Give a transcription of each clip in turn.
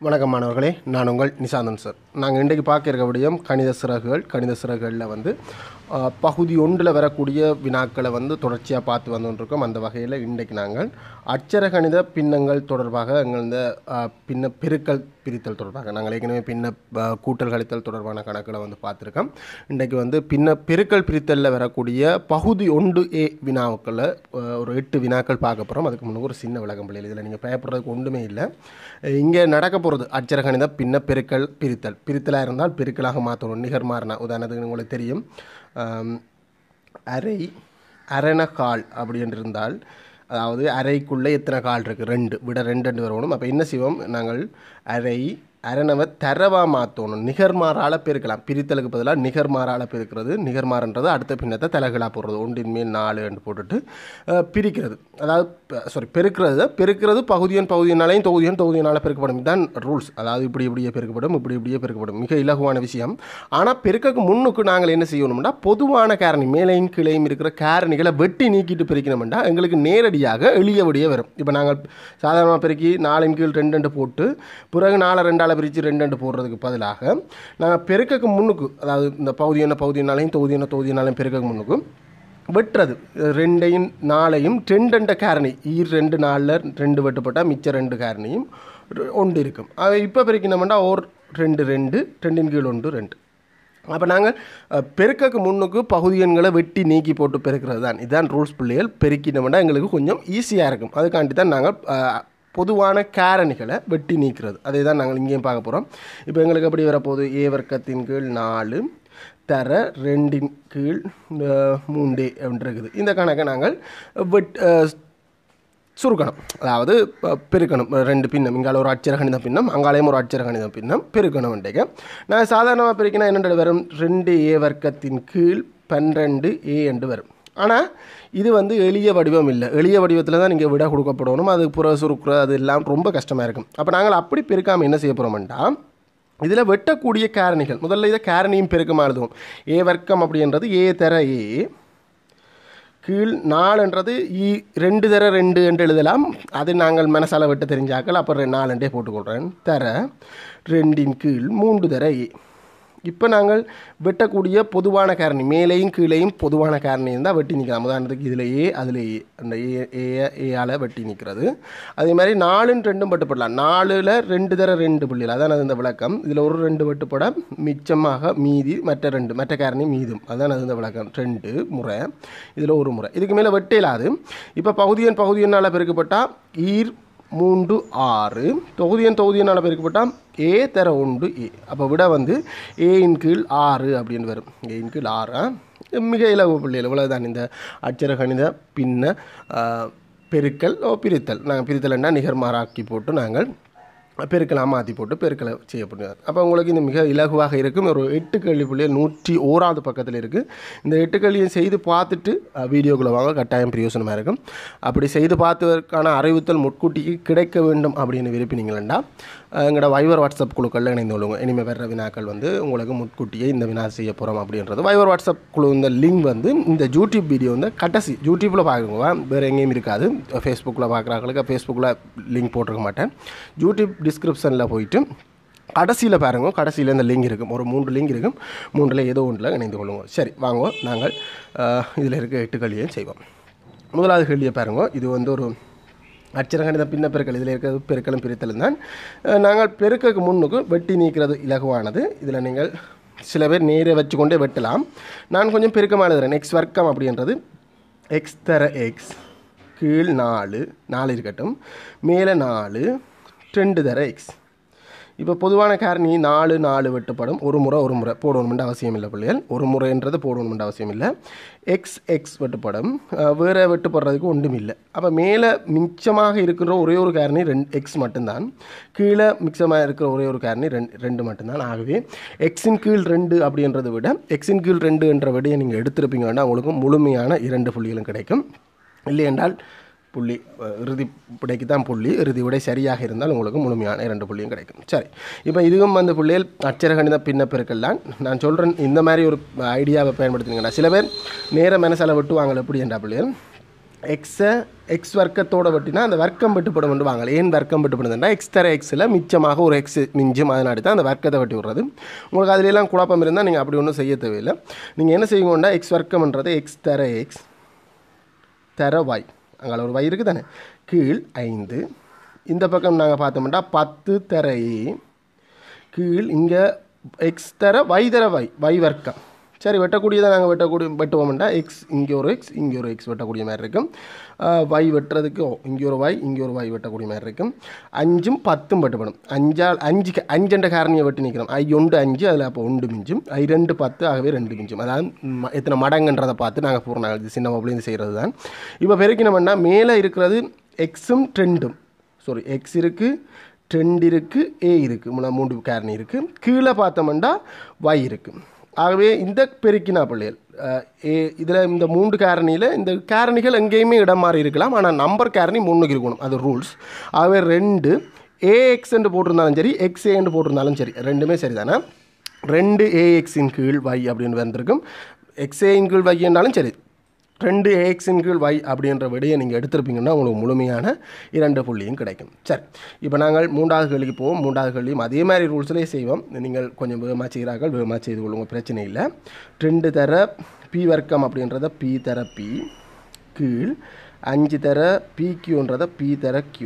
வணக்கம் மாணவர்களே நான் உங்கள் நிசாந்தன் சார் நாங்கள் இன்றைக்கு பார்க்க இருக்க விடயம் கணித சிறகுகள் கணித சிறகுகளில் வந்து ஆஹ், பகுதி ஒன்றில் வரக்கூடிய வினாக்களை வந்து தொடர்ச்சியாக பார்த்து வந்துருக்கோம் அந்த வகையில் இன்றைக்கு நாங்கள் அச்சர கணித பின்னங்கள் தொடர்பாக எங்கள் இந்த ஆஹ், பின்ன பெருக்கல் பிரித்தல் தொடர்பாக நாங்கள் ஏற்கனவே பின்ன ஆஹ், கூட்டல் கழித்தல் தொடர்பான கணக்குகளை வந்து பார்த்துருக்கோம் இன்றைக்கு வந்து பின்ன பெருக்கல் பிரித்தலில் வரக்கூடிய பகுதி ஒன்று ஏ வினாக்களை ஆஹ், ஒரு எட்டு வினாக்கள் பார்க்க போகிறோம் அதுக்கு முன்னாடி ஒரு சின்ன விளக்கம் பிள்ளைகள் இதில் நீங்கள் பயப்படுறதுக்கு ஒன்றுமே இல்லை இங்கே நடக்க போகிறது அச்சர கணித பின்ன பெருக்கல் பிரித்தல் பிரித்தலாக இருந்தால் பெருக்கலாக மாற்றணும் நிகர் மாறினா உதாரணத்துக்கு உங்களுக்கு தெரியும் ஆம், அரை அரண கால் அப்படின்னு இருந்தால் அதாவது அரைக்குள்ளே எத்தனை கால் இருக்குது ரெண்டு விட ரெண்டு ரெண்டு வரணும் அப்போ என்ன செய்வோம் நாங்கள் அரை அரணவை தரவா மாற்றணும் நிகர்மாறால் பெருக்கலாம் பிரித்தலுக்கு பதிலாக நிகர்மாறால் பெருக்கிறது நிகர்மாறன்றது அடுத்த பின்னத்தை தலைகளாக போடுறது ஒன்றின் மேல் நாலு என்று போட்டுட்டு அஹ், பிரிக்கிறது அதாவது சாரி பெருக்கிறது பெருக்கிறது பகுதியன் பகுதியினாலையும் தொகுதியன் தொகுதியினால் பெருக்கப்படும் இதுதான் ரூல்ஸ் அதாவது இப்படி இப்படியே பெருக்கப்படும் இப்படி இப்படியே பெருக்கப்படும் மிக இலகுவான விஷயம் ஆனால் பெருக்கக்கு முன்னுக்கு நாங்கள் என்ன செய்யணும்னா பொதுவான காரணி மேலையும் கீழையும் இருக்கிற காரணிகளை வெட்டி நீக்கிட்டு பெருக்கணும்னா எங்களுக்கு நேரடியாக எளியபடியே வரும் இப்போ நாங்கள் சாதாரணமாக பெருக்கி நாலின் கீழ் ரெண்டு ரெண்டு போட்டு பிறகு நாலு ரெண்டால் பிரித்து ரெண்டு ரெண்டு போடுறதுக்கு பதிலாக நாங்கள் பெருக்கக்கு முன்னுக்கு அதாவது இந்த பகுதியான பகுதியினாலையும் தொகுதியான தொகுதியினாலையும் பெருக்கக்கு முன்னுக்கு வெட்டுறது ரெண்டையும் நாளையும் ரெண்டண்ட காரணி ஈர் ரெண்டு நாளில் ரெண்டு வெட்டுப்பட்டால் மிச்சம் ரெண்டு காரணியும் ரெ- ஒன்று இருக்கும் அதை இப்போ பெருக்கினோம்னா ஓர் ரெண்டு ரெண்டு ரெண்டின் கீழ் ஒன்று ரெண்டு அப்போ நாங்கள் அஹ், பெருக்கக்கு முன்னுக்கு பகுதி எண்களை வெட்டி நீக்கி போட்டு பெருக்கிறது தான் இதுதான் ரூல்ஸ் பிள்ளைகள் பெருக்கினோம்னா எங்களுக்கு கொஞ்சம் ஈஸியாக இருக்கும் அதுக்காண்டி தான் நாங்கள் அஹ், பொதுவான காரணிகளை வெட்டி நீக்கிறது அதை தான் நாங்கள் இங்கேயும் பார்க்க போகிறோம் இப்போ எங்களுக்கு எப்படி வரப்போகுது ஏ வர்க்கத்தின் கீழ் நாலு தர ரெண்டின் கீழ் அஹ், மூன்று அப்படின்னு இருக்குது இந்த கணக்கை நாங்கள் வெட் அஹ், சுருக்கணும் அதாவது ப- பெருக்கணும் ரெண்டு பின்னம் இங்கால ஒரு அச்சர கணித பின்னம் அங்காலையும் ஒரு அச்சர கணித பின்னம் பெருக்கணும் இன்றைக்கு நான் சாதாரணமாக பெருக்கினா என்னென்ன வரும் ரெண்டு ஏ வர்க்கத்தின் கீழ் பன்னிரெண்டு ஏ என்று வரும் ஆனால் இது வந்து எளிய வடிவம் இல்லை எளிய வடிவத்தில் தான் நீங்கள் விட கொடுக்கப்படணும் அது புற சுருக்குற அது எல்லாம் ரொம்ப கஷ்டமாக இருக்கும் அப்போ நாங்கள் அப்படி பெருக்காமல் என்ன செய்ய போகிறோம்டா இதில் வெட்டக்கூடிய காரணிகள் முதல்ல இதை காரணியும் பெருக்கமாக எழுதுவோம் ஏ வர்க்கம் அப்படின்றது ஏ தர ஏ கீழ் நாலுன்றது இ ரெண்டு தர ரெண்டு என்று எழுதலாம் அது நாங்கள் மனசால வெட்ட தெரிஞ்சாக்கள் அப்புறம் நாலுண்டே போட்டுக்கொள்கிறேன் தர ரெண்டின் கீழ் மூன்று தர ஏ இப்போ நாங்கள் வெட்டக்கூடிய பொதுவான காரணி மேலேயும் கீழேயும் பொதுவான காரணி இருந்தால் வெட்டி நிற்கலாம் உதாரணத்துக்கு இதில் ஏ அதில் ஏ அந்த ஏ ஏ ஏயால் வெட்டி நிற்கிறது அதே மாதிரி நாலுன்னு ரெண்டும் வெட்டுப்படலாம் நாலில் ரெண்டு தர ரெண்டு புள்ளிகள் அதான் அது இந்த விளக்கம் இதில் ஒரு ரெண்டு வெட்டுப்பட மிச்சமாக மீதி மற்ற ரெண்டு மற்ற காரணி மீதும் அதான் அது இந்த விளக்கம் ரெண்டு முறை இதில் ஒரு முறை இதுக்கு மேலே வெட்டையிலாது இப்போ பகுதியன் பகுதியனால் பெருக்கப்பட்டால் ஈர் மூன்று ஆறு தொகுதியன் தொகுதியனால் பெருக்கப்பட்டால் ஏ தர ஒன்று ஏ அப்போ விட வந்து ஏயின் கீழ் ஆறு அப்படின்னு வரும் ஏயின் கீழ் ஆறு ஆ? மிக இலவு பிள்ளைகள் இவ்வளவுதான் இந்த அச்சர கணித பின்ன ஆ, பெருக்கல் ஓ பிரித்தல் நாங்கள் பிரித்தல்னா நிகர்மாறாக்கி போட்டு நாங்கள் பெருக்கலாம் மாற்றி போட்டு பெருக்கலை செய்யப்படுவார் அப்போ உங்களுக்கு இது மிக இலகுவாக இருக்கும் ஒரு எட்டு கேள்வி புள்ளிகள் நூற்றி ஓராவது பக்கத்தில் இருக்குது இந்த எட்டு கேள்வியும் செய்து பார்த்துட்டு அஹ், வீடியோக்குள்ள வாங்க கட்டாயம் பிரயோசனமாக இருக்கும் அப்படி செய்து பார்த்ததற்கான அறிவுத்தல் முட்கூட்டிக்கு கிடைக்க வேண்டும் அப்படின்னு விரும்பினீங்களா எங்களோட வைவர் வாட்ஸ்அப் குழுக்களில் இணைந்து கொள்ளுங்க இனிமேல் வர்ற வினாக்கள் வந்து உங்களுக்கு முட்கூட்டியே இந்த வினா செய்ய போகிறோம் அப்படின்றது வைவர் வாட்ஸ்அப் குழு இந்த லிங்க் வந்து இந்த யூடியூப் வீடியோ வந்து கடைசி யூடியூப்பில் பார்க்குங்க வேறு எங்கேயும் இருக்காது ஃபேஸ்புக்கில் பார்க்குறாங்களுக்கு ஃபேஸ்புக்கில் லிங்க் போட்டிருக்க மாட்டேன் யூடியூப் டிஸ்கிரிப்ஷனில் போயிட்டு கடைசியில் பாருங்க கடைசியில் இந்த லிங்க் இருக்கும் ஒரு மூன்று லிங்க் இருக்கும் மூன்றில் ஏதோ ஒன்றில் இணைந்து கொள்ளுங்க சரி வாங்க நாங்கள் இதில் இருக்க எட்டு கல்வியும் செய்வோம் முதலாவது கேள்வியை பாருங்க இது வந்து ஒரு அச்சரகணித பின்ன பெருக்கல் இதில் இருக்கிறது பெருக்கலும் பிரித்தலும் தான் அஹ், நாங்கள் பெருக்கக்கு முன்னுக்கு வெட்டி நீக்கிறது இலகுவானது இதில் நீங்கள் சில பேர் நேரே வச்சுக்கொண்டே வெட்டலாம் நான் கொஞ்சம் பெருக்கமாக எழுதுறேன் எக்ஸ் வர்க்கம் அப்படின்றது எக்ஸ் தர எக்ஸ் கீழ் நாலு நாலு இருக்கட்டும் மேலே நாலு ரெண்டு தர எக்ஸ் இப்போ பொதுவான காரணி நாலு நாலு வெட்டுப்படும் ஒரு முறை ஒரு முறை போடணுமென்ற அவசியம் இல்லை பிள்ளைகள் ஒரு முறைன்றது போடணுமென்ற அவசியம் இல்லை எக்ஸ் எக்ஸ் வெட்டுப்படும் அஹ், வேற வெட்டுப்படுறதுக்கு ஒன்றும் இல்லை அப்போ மேலே மிச்சமாக இருக்கிற ஒரே ஒரு காரணி ரெண்டு எக்ஸ் மட்டும்தான் கீழே மிச்சமாக இருக்கிற ஒரே ஒரு காரணி ரெண்டு ரெண்டு மட்டும்தான் ஆகவே எக்ஸின் கீழ் ரெண்டு அப்படின்றத விட எக்ஸின் கீழ் ரெண்டு என்ற விடையை நீங்கள் எடுத்திருப்பீங்கன்னா உங்களுக்கு முழுமையான இரண்டு புள்ளிகளும் கிடைக்கும் இல்லை என்றால் புள்ளி அஹ், இறுதி விடைக்கு தான் புள்ளி இறுதி விடை சரியாக இருந்தால் உங்களுக்கு முழுமையான இரண்டு புள்ளியும் கிடைக்கும் சரி இப்போ இதுவும் வந்து புள்ளிகள் அச்சர கணித பின்ன பெருக்கெல்லாம் நான் சொல்கிறேன் இந்த மாதிரி ஒரு ஐடியாவை பயன்படுத்துனீங்கன்னா சில பேர் நேர மனசால விட்டுவாங்க எப்படி என்றா பிள்ளைகள் எக்ஸை எக்ஸ் வர்க்கத்தோட வெட்டினா அந்த வர்க்கம் வெட்டுப்படும் என்று வாங்கல ஏன் வர்க்கம் வெட்டுப்படுதுன்னா எக்ஸ் தர எக்ஸில் மிச்சமாக ஒரு எக்ஸ் மிஞ்சும் அதனாடி தான் அந்த வர்க்கத்தை வெட்டி விடுறது உங்களுக்கு அதுல எல்லாம் குழப்பம் இருந்தால் நீங்கள் அப்படி ஒன்றும் செய்ய தேவையில்லை நீங்கள் என்ன செய்யுங்கன்னா எக்ஸ் வர்க்கம்ன்றது எக்ஸ் தர எக்ஸ் தர வாய் அங்கே ஒரு வாய் இருக்குது தானே கீழ் ஐந்து இந்த பக்கம் நாங்கள் பார்த்தோம்னா பத்து தர ஏ கீழ் இங்கே எக்ஸ் தர வை தர வை வை வர்க்கம் சரி வெட்டக்கூடியதை நாங்கள் வெட்டக்கூடிய வெட்டுவோம்னா எக்ஸ் இங்கே ஒரு எக்ஸ் இங்கே ஒரு எக்ஸ் வெட்டக்கூடிய மாதிரி இருக்கும் ஆஹ் வை வெட்டுறதுக்கு ஓ, இங்கே ஒரு வை இங்கே ஒரு வை வெட்டக்கூடிய மாதிரி இருக்கும் அஞ்சும் பத்தும் வெட்டப்படும் அஞ்சால் அஞ்சு அஞ்சண்ட காரணியை வெட்டி நிற்கிறோம் ஐ ஒன்று அஞ்சு அதில் அப்போ ஒன்று மிஞ்சும் ஐ ரெண்டு பத்து ஆகவே ரெண்டு மிஞ்சும் அதாவது ம- எத்தனை மடங்குன்றதை பார்த்து நாங்கள் பூர்ண இது சின்ன மொபைலேருந்து செய்கிறது தான் இப்போ பெருக்கினோம்னா மேலே இருக்கிறது எக்ஸும் ட்ரெண்டும் சாரி எக்ஸ் இருக்குது ட்ரெண்ட் இருக்குது ஏ இருக்குது மூன்று காரணி இருக்குது கீழே பார்த்தோம்னா y இருக்குது ஆகவே இந்த பெருக்கினா பிள்ளைகள் அஹ், ஏ இதில் இந்த மூன்று காரணியில் இந்த காரணிகள் எங்கேயுமே இடம் மாறி இருக்கலாம் ஆனால் நம்பர் காரணி முன்னுக்கு இருக்கணும் அது ரூல்ஸ் ஆகவே ரெண்டு ஏஎக்ஸ் என்று போட்டிருந்தாலும் சரி எக்ஸ் என்று போட்டிருந்தாலும் சரி ரெண்டுமே சரி தானே ரெண்டு ஏஎக்ஸின் கீழ் y அப்படின்னு வந்திருக்கும் எக்ஸ்ஏயின் கீழ் y என்றாலும் சரி ரெண்டு ஏஎக்ஸின் கீழ் y அப்படின்ற விடையை நீங்கள் எடுத்திருப்பீங்கன்னா உங்களுக்கு முழுமையான இரண்டு புள்ளியும் கிடைக்கும் சரி இப்போ நாங்கள் மூன்றாவது கேள்விக்கு போவோம் மூன்றாவது கேள்வியும் அதே மாதிரி ரூல்ஸ்லேயே செய்வோம் நீங்கள் கொஞ்சம் வேகமாக செய்கிறார்கள் வேகமாக செய்து கொள்ளுங்க பிரச்சனை இல்லை ரெண்டு தர பி வர்க்கம் அப்படின்றத பி தர பி கீழ் அஞ்சு தர பி கியூன்றத பி தர கியூ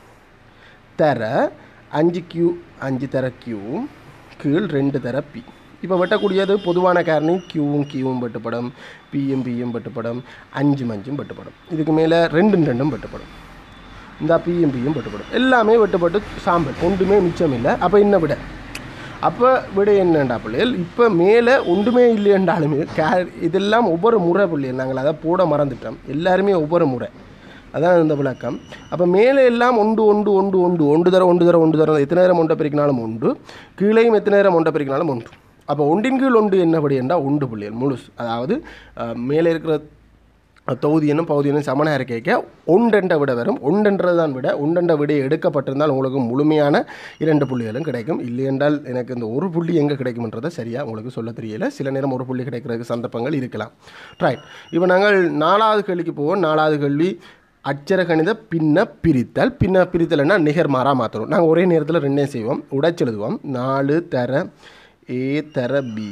தர அஞ்சு கியூ அஞ்சு தர கியூ கீழ் ரெண்டு தர பி இப்போ வெட்டக்கூடியது பொதுவான காரணி கியூவும் கியூவும் வெட்டுப்படும் பியும் பியும் வெட்டுப்படும் அஞ்சு மஞ்சும் வெட்டுப்படும் இதுக்கு மேலே ரெண்டும் ரெண்டும் வெட்டுப்படும் இந்த பியும் பியும் வெட்டுப்படும் எல்லாமே வெட்டுப்பட்டு சாம்பல் ஒன்றுமே மிச்சம் இல்லை அப்போ என்ன விட அப்போ விட என்னண்டா பிள்ளைகள் இப்போ மேலே ஒன்றுமே இல்லைன்றாலுமே கே இதெல்லாம் ஒவ்வொரு முறை பிள்ளைகள் நாங்கள் அதை போட மறந்துட்டோம் எல்லாருமே ஒவ்வொரு முறை அதான் இந்த விளக்கம் அப்போ மேலே எல்லாம் ஒன்று ஒன்று ஒன்று ஒன்று ஒன்று தர ஒன்று தர ஒன்று தர எத்தனை நேரம் ஒன்றை பிரிக்கினாலும் ஒன்று கீழேயும் எத்தனை நேரம் ஒன்றை பிரிக்கினாலும் ஒன்று அப்போ ஒன்றின் கீழ் ஒன்று என்னபடி என்றால் ஒன்று புள்ளியல் முழுசு அதாவது அஹ், மேலே இருக்கிற தொகுதியனும் பகுதியனும் சமனாக இருக்க ஒன்றென்ற விட வரும் ஒன்றென்றது தான் விட ஒன்றென்ற விட எடுக்கப்பட்டிருந்தால் உங்களுக்கு முழுமையான இரண்டு புள்ளிகளும் கிடைக்கும் இல்லை என்றால் எனக்கு இந்த ஒரு புள்ளி எங்கே கிடைக்கும்ன்றதை சரியாக உங்களுக்கு சொல்ல தெரியல சில நேரம் ஒரு புள்ளி கிடைக்கிறதுக்கு சந்தர்ப்பங்கள் இருக்கலாம் ரைட் இப்போ நாங்கள் நாலாவது கேள்விக்கு போவோம் நாலாவது கேள்வி அச்சர கணித பின்ன பிரித்தல் பின்ன பிரித்தல்னா நிகர்மாறாக மாற்றணும் நாங்கள் ஒரே நேரத்தில் ரெண்டே செய்வோம் உடைச்செழுதுவோம் நாலு தர ஏ தர பி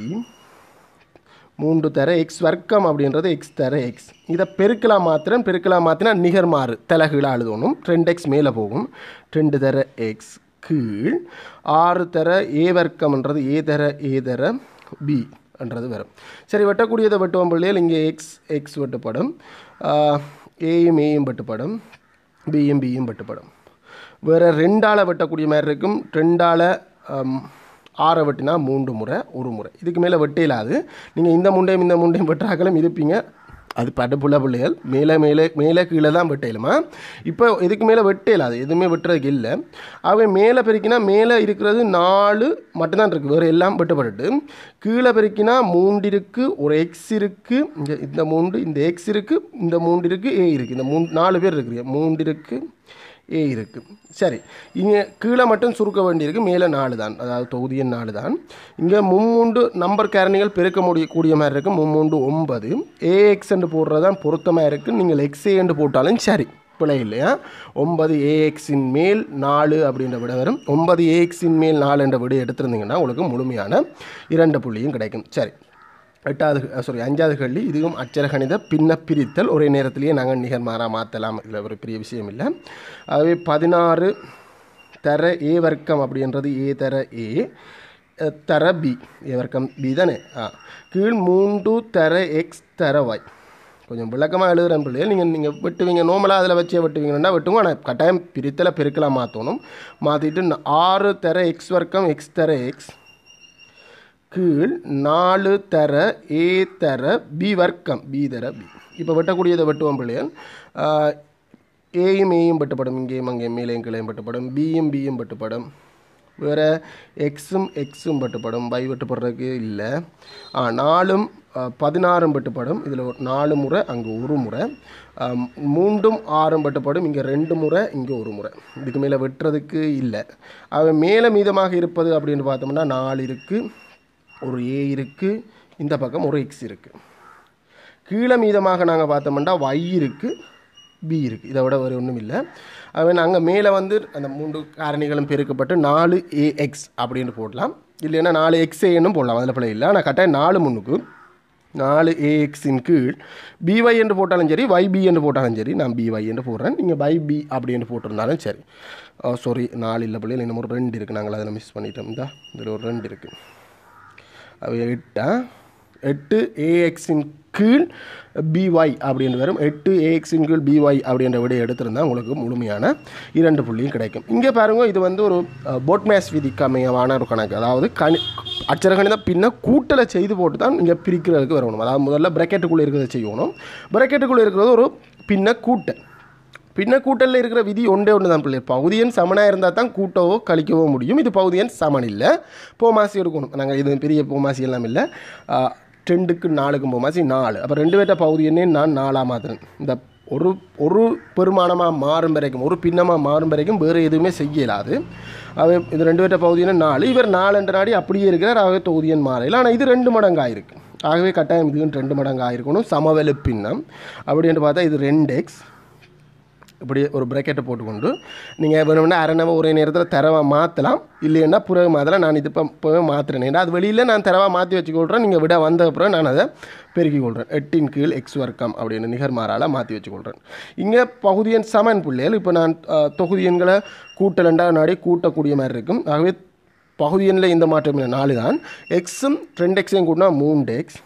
மூன்று தர எக்ஸ் வர்க்கம் அப்படின்றது எக்ஸ் தர எக்ஸ் இதை பெருக்கலாம் மாத்திரம் பெருக்கலாம் மாற்றினா நிகர் மாறு தலைகீழாக எழுதணும் ரெண்டு எக்ஸ் மேலே போகும் ரெண்டு தர எக்ஸ் கீழ் ஆறு தர ஏ வர்க்கம்ன்றது ஏ தர ஏ தர பி என்றது வரும் சரி வெட்டக்கூடியதை வெட்டுவோம் பிள்ளைகள் இங்கே எக்ஸ் எக்ஸ் வெட்டுப்படும் ஏயும் ஏயும் வெட்டுப்படும் பியும் பியும் வெட்டுப்படும் வேறு ரெண்டால் வெட்டக்கூடிய மாதிரி இருக்கும் ரெண்டால் ஆறை வெட்டினா மூன்று முறை ஒரு முறை இதுக்கு மேலே வெட்ட இல்லாது நீங்கள் இந்த முண்டையும் இந்த முண்டையும் வெட்டுறாக்களும் இருப்பீங்க அது படுப்புள்ள பிள்ளைகள் மேலே மேலே மேலே கீழே தான் வெட்டையிலுமா இப்போ இதுக்கு மேலே வெட்ட இல்லாது எதுவுமே வெட்டுறதுக்கு இல்லை அவன் மேலே பெருக்கினா மேலே இருக்கிறது நாலு மட்டும்தான் இருக்குது வேறு எல்லாம் வெட்டப்பட்டுட்டு கீழே பெருக்கினா மூன்று இருக்குது ஒரு எக்ஸ் இருக்குது இங்கே இந்த மூன்று இந்த எக்ஸ் இருக்குது இந்த மூன்று இருக்குது ஏ இருக்குது இந்த மூணு நாலு பேர் இருக்கிறீங்க மூன்று இருக்குது ஏ இருக்குது சரி இங்கே கீழே மட்டும் சுருக்க வேண்டியிருக்கு மேலே நாலு தான் அதாவது தொகுதியின் நாலு தான் இங்கே மும்மூண்டு நம்பர் காரணிகள் பெருக்க முடியக்கூடிய மாதிரி இருக்குது மும்மூண்டு ஒன்பது ஏஎக்ஸ் என்று போடுறது தான் பொருத்தமாக இருக்குது நீங்கள் எக்ஸே என்று போட்டாலும் சரி பிழை இல்லையா ஒன்பது ஏஎக்ஸின் மேல் நாலு அப்படின்ற விட வரும் ஒன்பது ஏஎக்ஸின் மேல் நாலு என்ற விட எடுத்திருந்தீங்கன்னா உங்களுக்கு முழுமையான இரண்டு புள்ளியும் கிடைக்கும் சரி எட்டாவது சாரி அஞ்சாவது கேள்வி இதுவும் அச்சர கணித பின்ன பிரித்தல் ஒரே நேரத்திலேயே நாங்கள் நிகர்மாறாக மாற்றலாம் இதில் ஒரு பெரிய விஷயம் இல்லை ஆகவே பதினாறு தர ஏ வர்க்கம் அப்படின்றது ஏ தர ஏ அஹ், தர பி ஏ வர்க்கம் பி தானே ஆ கீழ் மூன்று தர எக்ஸ் தர ஒய் கொஞ்சம் விளக்கமாக எழுதுகிறேன் பிள்ளைகள் நீங்கள் நீங்கள் வெட்டுவீங்க நோமலாக அதில் வச்சே வெட்டுவீங்கன்னா வெட்டுங்க ஆனால் கட்டாயம் பிரித்தலை பெருக்கலாம் மாற்றணும் மாற்றிட்டு ஆறு தர எக்ஸ் வர்க்கம் எக்ஸ் தர எக்ஸ் கீழ் நாலு தர ஏ தர பி வர்க்கம் பி தர பி இப்போ வெட்டக்கூடியதை வெட்டுவோம் பிள்ளைகள் ஆஹ், ஏயும் ஏயும் வெட்டுப்படும் இங்கேயும் அங்கேயும் மேலேயும் கீழேயும் வெட்டுப்படும் பியும் பியும் வெட்டுப்படும் வேறு எக்ஸும் எக்ஸும் வெட்டுப்படும் பை வெட்டுப்படுறதுக்கு இல்லை ஆ, நாலும் ஆ, பதினாறும் வெட்டுப்படும் இதில் ஒரு நாலு முறை அங்கே ஒரு முறை ஆ, மூன்றும் ஆறும் வெட்டுப்படும் இங்கே ரெண்டு முறை இங்கே ஒரு முறை இதுக்கு மேலே வெட்டுறதுக்கு இல்லை அவன் மேலே மீதமாக இருப்பது அப்படின்னு பார்த்தோம்னா நாலு இருக்குது ஒரு ஏ இருக்குது இந்த பக்கம் ஒரு எக்ஸ் இருக்குது கீழே மீதமாக நாங்கள் பார்த்தோம்னா y இருக்குது பி இருக்குது இதை விட வேறு ஒன்றும் இல்லை அது நாங்கள் மேலே வந்து அந்த மூன்று காரணிகளும் பெருக்கப்பட்டு நாலு ஏஎக்ஸ் அப்படின்னு போடலாம் இல்லைன்னா நாலு எக்ஸ்ஏன்னு போடலாம் அதில் பிள்ளை இல்லை ஆனால் கட்டாயம் நாலு முன்னுக்கு நாலு ஏஎக்ஸின் கீழ் பிஒய் என்று போட்டாலும் சரி YB என்று போட்டாலும் சரி நான் பிஒய் என்று போடுறேன் நீங்கள் பை பி அப்படின்னு போட்டிருந்தாலும் சரி சாரி நாலு இல்லை பிள்ளைகள் இன்னும் ஒரு ரெண்டு இருக்குது நாங்கள் அதில் மிஸ் பண்ணிட்டோம் இந்த இதில் ஒரு ரெண்டு இருக்குது அவை எட்டா எட்டு ஏஎக்ஸின் கீழ் பிஒய் அப்படின்னு வரும் எட்டு ஏஎக்ஸின் கீழ் பிஒய் அப்படின்ற விடையை எடுத்திருந்தா உங்களுக்கு முழுமையான இரண்டு புள்ளியும் கிடைக்கும் இங்கே பாருங்க இது வந்து ஒரு போட்மேஸ் விதிக்கு அமையமான ஒரு கணக்கு அதாவது கணி அச்சரகணித பின்ன கூட்டலை செய்து போட்டு தான் இங்கே பிரிக்கிறதுக்கு வரணும் அதாவது முதல்ல பிரக்கெட்டுக்குள்ளே இருக்கிறத செய்யணும் பிரக்கெட்டுக்குள்ளே இருக்கிறது ஒரு பின்ன கூட்டல் பின்ன கூட்டலில் இருக்கிற விதி ஒன்றே ஒன்று தான் பிள்ளை பகுதியன் சமனாக இருந்தால் தான் கூட்டவோ கழிக்கவோ முடியும் இது பகுதியன் சமன் இல்லை போமாசி எடுக்கணும் நாங்கள் இது பெரிய போமாசி எல்லாம் இல்லை ரெண்டுக்கு நாலுக்கும் போமாசி நாலு அப்போ ரெண்டு பேர்ட்ட பகுதியனே நான் நாலாக மாற்றுறேன் இந்த ஒரு ஒரு பெருமானமாக மாறும் வரைக்கும் ஒரு பின்னமாக மாறும் வரைக்கும் வேறு எதுவுமே செய்ய இயலாது அவை இது ரெண்டு பேர்ட்ட பகுதியன நாலு இவர் நாலு நாடி அப்படியே இருக்கிறார் ஆகவே தொகுதியன் மாறையில் ஆனால் இது ரெண்டு மடங்கு ஆயிருக்கு ஆகவே கட்டாயம் இதுவும் ரெண்டு மடங்கு ஆயிருக்கணும் சமவெளி பின்னம் அப்படின்னு பார்த்தா இது ரெண்டு எக்ஸ் இப்படி ஒரு பிரக்கெட்டை போட்டுக்கொண்டு நீங்கள் வேணும்னா அரைனவை ஒரே நேரத்தில் தரவா மாற்றலாம் இல்லைன்னா புறவை மாற்றலாம் நான் இது இப்போ இப்போவே மாற்றுறேன் ஏன்னா அது வெளியில் நான் தரவா மாற்றி வச்சுக்கொள்கிறேன் நீங்கள் விட வந்த அப்புறம் நான் அதை பெருக்கிக் கொள்கிறேன் எட்டின் கீழ் எக்ஸ் வர்க்கம் அப்படின்னு நிகர்மாறால் மாற்றி வச்சுக்கொள்கிறேன் இங்கே பகுதியன் சமன் பிள்ளைகள் இப்போ நான் அஹ், தொகுதி எண்களை கூட்டலண்டா நாடி கூட்டக்கூடிய மாதிரி இருக்கும் ஆகவே பகுதி எண்ணில் இந்த மாற்றம் இல்லை நாலு தான் எக்ஸும் ரெண்டு எக்ஸையும் கூட்டினா மூன்று எக்ஸ்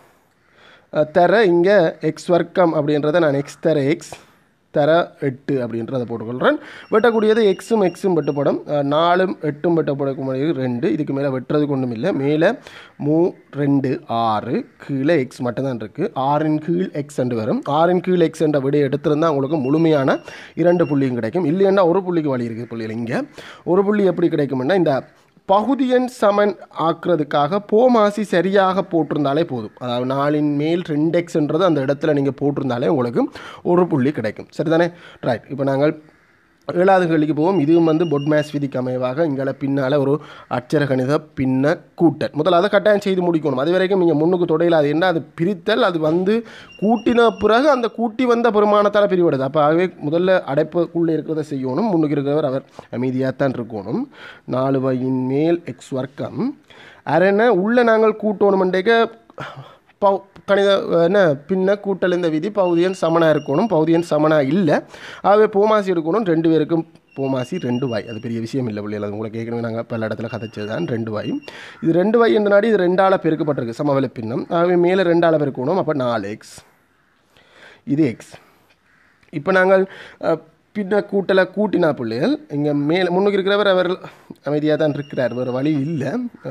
தர இங்கே எக்ஸ் வர்க்கம் அப்படின்றத நான் எக்ஸ் தர எக்ஸ் தர எட்டு அப்படின்றத போட்டுக்கொள்கிறேன் வெட்டக்கூடியது எக்ஸும் எக்ஸும் வெட்டுப்படும் அஹ், நாலும் எட்டும் வெட்டப்படக்கூடிய ரெண்டு இதுக்கு மேலே வெட்டுறது கொண்டும் இல்லை மேலே மூ ரெண்டு ஆறு கீழே எக்ஸ் மட்டும்தான் இருக்குது ஆறின் கீழ் எக்ஸ் என்று வரும் ஆறின் கீழ் எக்ஸ் என்ற விடையை எடுத்திருந்தால் உங்களுக்கு முழுமையான இரண்டு புள்ளியும் கிடைக்கும் இல்லைன்னா ஒரு புள்ளிக்கு வழி இருக்குது புள்ளியில் இங்கே ஒரு புள்ளி எப்படி கிடைக்கும்னா இந்த பகுதியன் சமன் ஆக்குறதுக்காக போமாசி சரியாக போட்டிருந்தாலே போதும் அதாவது நாலின் மேல் ரெண்டு எக்ஸ்ன்றது அந்த இடத்துல நீங்கள் போட்டிருந்தாலே உங்களுக்கு ஒரு புள்ளி கிடைக்கும் சரிதானே ரைட் இப்போ நாங்கள் ஏழாவது கேள்விக்கு போவோம் இதுவும் வந்து பொட்மேஸ் விதிக்கு அமைவாக இங்கே பின்னால் ஒரு அச்சர கணித பின்ன கூட்டல் முதல்ல அதை கட்டாயம் செய்து முடிக்கணும் அது வரைக்கும் நீங்கள் முன்னுக்கு தொடையில் அது என்ன அது பிரித்தல் அது வந்து கூட்டின பிறகு அந்த கூட்டி வந்த பெருமானத்தால் பிரிவடுது அப்போ ஆகவே முதல்ல அடைப்புக்குள்ளே இருக்கிறத செய்யணும் முன்னுக்கு இருக்கிறவர் அவர் அமைதியாக தான் இருக்கணும் நாலு வயின் மேல் எக்ஸ் வர்க்கம் அரணை உள்ளே நாங்கள் கூட்டணுமெண்டேக்க பவு கணித என்ன பின்ன கூட்டல் இந்த விதி பகுதியன் சமனாக இருக்கணும் பகுதியன் சமனாக இல்லை ஆகவே போமாசி எடுக்கணும் ரெண்டு பேருக்கும் போமாசி ரெண்டு வாய் அது பெரிய விஷயம் இல்லை பிள்ளைகள் அது உங்களுக்கு ஏற்கனவே நாங்கள் பல இடத்துல கதைச்சது தான் ரெண்டு வாய் இது ரெண்டு வாய் என்ற நாடி இது ரெண்டால் பெருக்கப்பட்டிருக்கு சமவெளி பின்னம் ஆகவே மேலே ரெண்டால் பெருக்கணும் அப்போ நாலு எக்ஸ் இது எக்ஸ் இப்போ நாங்கள் அஹ், பின்ன கூட்டலை கூட்டினா பிள்ளைகள் இங்கே மேலே முன்னுக்கு இருக்கிறவர் அவர் அமைதியாக தான் இருக்கிறார் வேறு வழி இல்லை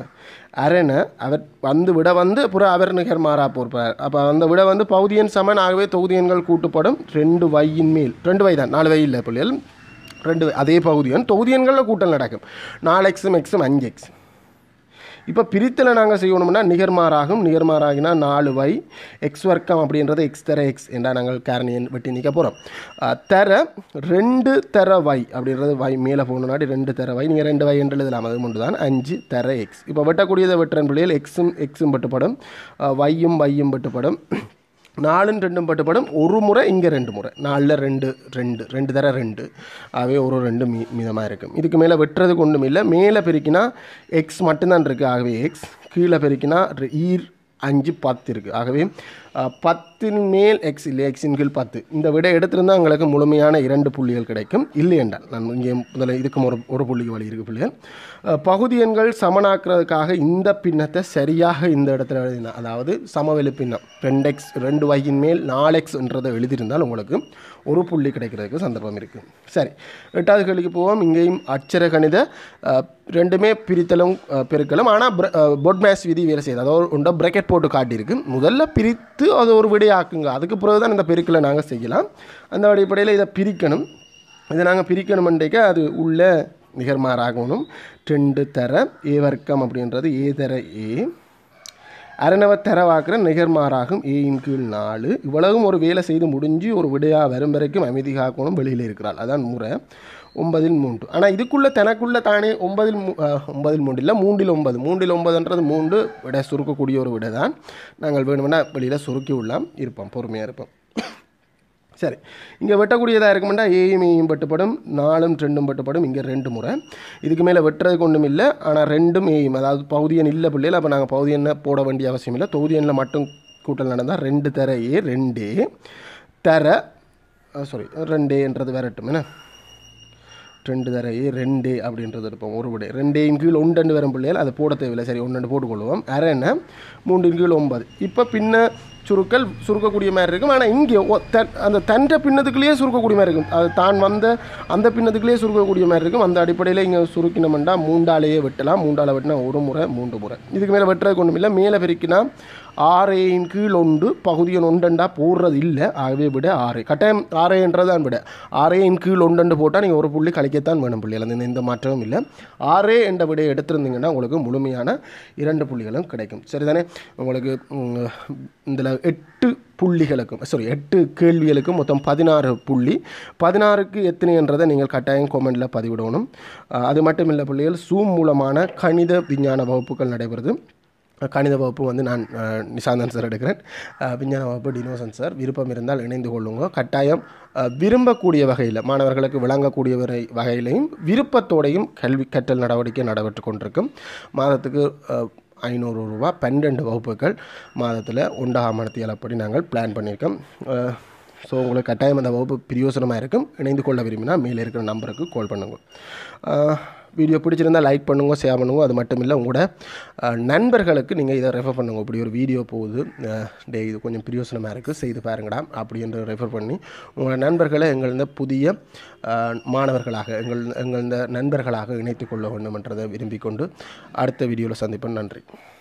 அரணை அவர் வந்து விட வந்து அப்புறம் அவர் நிகர் மாறா போர்ப்பார் அப்போ அந்த விட வந்து பகுதியன் சமன் ஆகவே தொகுதியன்கள் கூட்டுப்படும் ரெண்டு வையின் மேல் ரெண்டு வை தான் நாலு வை இல்லை பிள்ளைகள் ரெண்டு வை. அதே பகுதியன் தொகுதியன்களில் கூட்டல் நடக்கும் நாலு எக்ஸும் எக்ஸும் அஞ்சு எக்ஸ் இப்போ பிரித்தில் நாங்கள் செய்யணும்னா நிகர்மாறாகும் நிகர்மாறாகினா நாலு வை எக்ஸ் வர்க்கம் அப்படின்றது எக்ஸ் தர எக்ஸ் என்றால் நாங்கள் காரணியன் வெட்டி நிற்க போகிறோம் தர ரெண்டு தர வை அப்படின்றது வை மேலே போகணுன்னாடி ரெண்டு தர வை நீங்கள் ரெண்டு வை என்று எழுதலாம் அது ஒன்று தான் அஞ்சு தர எக்ஸ் இப்போ வெட்டக்கூடியதை வெட்டுறன் பிள்ளைகள் எக்ஸும் எக்ஸும் வெட்டுப்படும் அஹ், வையும் வையும் வெட்டுப்படும் நாலும் ரெண்டும் பட்டுப்படும் ஒரு முறை இங்கே ரெண்டு முறை நாலில் ரெண்டு ரெண்டு ரெண்டு தர ரெண்டு ஆகவே ஒரு ரெண்டு மீ மீதமாக இருக்கும் இதுக்கு மேலே வெட்டுறதுக்கு ஒன்றும் இல்லை மேலே பெருக்கினா எக்ஸ் மட்டும்தான் இருக்குது ஆகவே எக்ஸ் கீழே பெருக்கினா ரெ- ஈர் அஞ்சு பத்து இருக்குது ஆகவே அஹ், பத்தின் மேல் எக்ஸ் இல்லை எக்ஸின் கீழ் பத்து இந்த விட எடுத்திருந்தால் எங்களுக்கு முழுமையான இரண்டு புள்ளிகள் கிடைக்கும் இல்லை என்றால் நான் இங்கே முதல்ல இதுக்கும் ஒரு ஒரு புள்ளிக்கு வழி இருக்குது புள்ளிகள் அஹ், பகுதி எண்கள் சமனாக்குறதுக்காக இந்த பின்னத்தை சரியாக இந்த இடத்துல எழுதினா அதாவது சமவெளி பின்னம் ரெண்டு எக்ஸ் ரெண்டு வையின் மேல் நாலு எக்ஸ்ன்றதை எழுதியிருந்தால் உங்களுக்கு ஒரு புள்ளி கிடைக்கிறதுக்கு சந்தர்ப்பம் இருக்குது சரி எட்டாவது கேள்விக்கு போவோம் இங்கேயும் அச்சர கணித அஹ், ரெண்டுமே பிரித்தலும் அஹ், பெருக்கலும் ஆனால் பொட் மேஸ் விதி வேலை செய்யுது அதாவது உண்ட பிரக்கெட் போட்டு காட்டியிருக்கு முதல்ல பிரித்து அது ஒரு விடையாக்குங்க அதுக்கு பிறகு தான் இந்த பெருக்கலை நாங்கள் செய்யலாம் அந்த அடிப்படையில் இதை பிரிக்கணும் இதை நாங்கள் பிரிக்கணுமெண்டேக்க அது உள்ள நிகர்மாறாகணும் ரெண்டு தர ஏ வர்க்கம் அப்படின்றது ஏ தர ஏ அரணவ தரவாக்குற நிகர்மாறாகும் ஏயின் கீழ் நாலு இவ்வளவும் ஒரு வேலை செய்து முடிஞ்சு ஒரு விடையாக வரும் வரைக்கும் அமைதி காக்கணும் வெளியில் இருக்கிறாள் அதான் முறை ஒன்பதில் மூன்று ஆனால் இதுக்குள்ளே தனக்குள்ளே தானே ஒன்பதில் மூ- அஹ், ஒன்பதில் மூன்று இல்லை மூன்றில் ஒன்பது மூன்றில் ஒன்பதுன்றது மூன்று விடை சுருக்கக்கூடிய ஒரு விடை தான் நாங்கள் வேணுமென்னா வெளியில் சுருக்கி உள்ளாம் இருப்போம் பொறுமையாக இருப்போம் சரி இங்கே வெட்டக்கூடியதாக இருக்குமெண்டா ஏயும் ஏயும் வெட்டுப்படும் நாலும் ரெண்டும் வெட்டுப்படும் இங்கே ரெண்டு முறை இதுக்கு மேலே வெட்டுறதுக்கு ஒன்றும் இல்லை ஆனால் ரெண்டும் ஏயும் அதாவது பகுதியன் இல்லை பிள்ளைகள் அப்போ நாங்கள் பகுதியனை போட வேண்டிய அவசியம் இல்லை தொகுதியனில் மட்டும் கூட்டல் நடந்தால் ரெண்டு தர ஏ ரெண்டே தர சாரி ரெண்டேன்றது விரட்டும் என்ன ரெண்டு தர ஏ ரெண்டு அப்படின்றது இருப்போம் ஒரு விடை ரெண்டேயும் கீழ் ஒன்று வரும் பிள்ளைகள் அதை போட தேவையில்லை சரி ஒன்று போட்டுக்கொள்வோம் அரை என்ன மூன்றின் கீழ் ஒன்பது இப்போ பின்ன சுருக்கல் சுருக்கக்கூடிய மாதிரி இருக்கும் ஆனால் இங்கே ஒ- தன் அந்த தன்ற பின்னத்துக்குள்ளேயே சுருக்கக்கூடிய மாதிரி இருக்கும் அது தான் வந்த அந்த பின்னத்துக்குள்ளேயே சுருக்கக்கூடிய மாதிரி இருக்கும் அந்த அடிப்படையில் இங்கே சுருக்கினோம்னா மூண்டாலேயே வெட்டலாம் மூண்டால வெட்டினா ஒரு முறை மூன்று முறை இதுக்கு மேலே வெட்டுறதுக்கு ஒன்றும் இல்லை மேலே பெருக்கினா ஆறையின் கீழ் ஒன்று பகுதியன் ஒன்றண்டா போடுறது இல்லை ஆகவே விட ஆறு கட்டாயம் ஆறைன்றதான் விட ஆறையின் கீழ் ஒன்றண்டு போட்டால் நீங்கள் ஒரு புள்ளி கழிக்கத்தான் வேணும் புள்ளிகள் அந்த எந்த மாற்றமும் இல்லை ஆறே என்ற விடையை எடுத்திருந்தீங்கன்னா உங்களுக்கு முழுமையான இரண்டு புள்ளிகளும் கிடைக்கும் சரிதானே உங்களுக்கு இதில் எட்டு புள்ளிகளுக்கும் சாரி எட்டு கேள்விகளுக்கும் மொத்தம் பதினாறு புள்ளி பதினாறுக்கு எத்தனைன்றதை நீங்கள் கட்டாயம் கொமெண்டில் பதிவிடணும் அஹ் அது மட்டும் இல்லை புள்ளிகள் சூம் மூலமான கணித விஞ்ஞான வகுப்புகள் நடைபெறுது கணித வகுப்பு வந்து நான் அஹ், நிசாந்தன் சார் எடுக்கிறேன் அஹ், விஞ்ஞான வகுப்பு டினோசன் சார் விருப்பம் இருந்தால் இணைந்து கொள்ளுங்க கட்டாயம் அஹ், விரும்பக்கூடிய வகையில் மாணவர்களுக்கு விளங்கக்கூடிய வரை வகையிலையும் விருப்பத்தோடையும் கல்வி கற்றல் நடவடிக்கை நடைபெற்று கொண்டிருக்கும் மாதத்துக்கு அஹ், ஐநூறு ரூபா பன்னெண்டு வகுப்புகள் மாதத்தில் உண்டாக மனத்தியலப்படி நாங்கள் பிளான் பண்ணியிருக்கோம் அஹ், ஸோ உங்களுக்கு கட்டாயம் அந்த வகுப்பு பிரயோசனமாக இருக்கும் இணைந்து கொள்ள விரும்பினா மேலே இருக்கிற நம்பருக்கு கால் பண்ணுங்க அஹ், வீடியோ பிடிச்சிருந்தால் லைக் பண்ணுங்க ஷேர் பண்ணுங்க அது மட்டும் இல்லை உங்களோட அஹ், நண்பர்களுக்கு நீங்கள் இதை ரெஃபர் பண்ணுங்க இப்படி ஒரு வீடியோ போகுது அஹ், டே இது கொஞ்சம் பிரயோசனமாக இருக்குது செய்து பாருங்கடா அப்படின்னு ரெஃபர் பண்ணி உங்களோட நண்பர்களை எங்களது புதிய அஹ், மாணவர்களாக எங்கள் எங்களது நண்பர்களாக இணைத்துக் கொள்ள வேண்டும் என்றதை விரும்பிக் கொண்டு அடுத்த வீடியோவில் சந்திப்பேன் நன்றி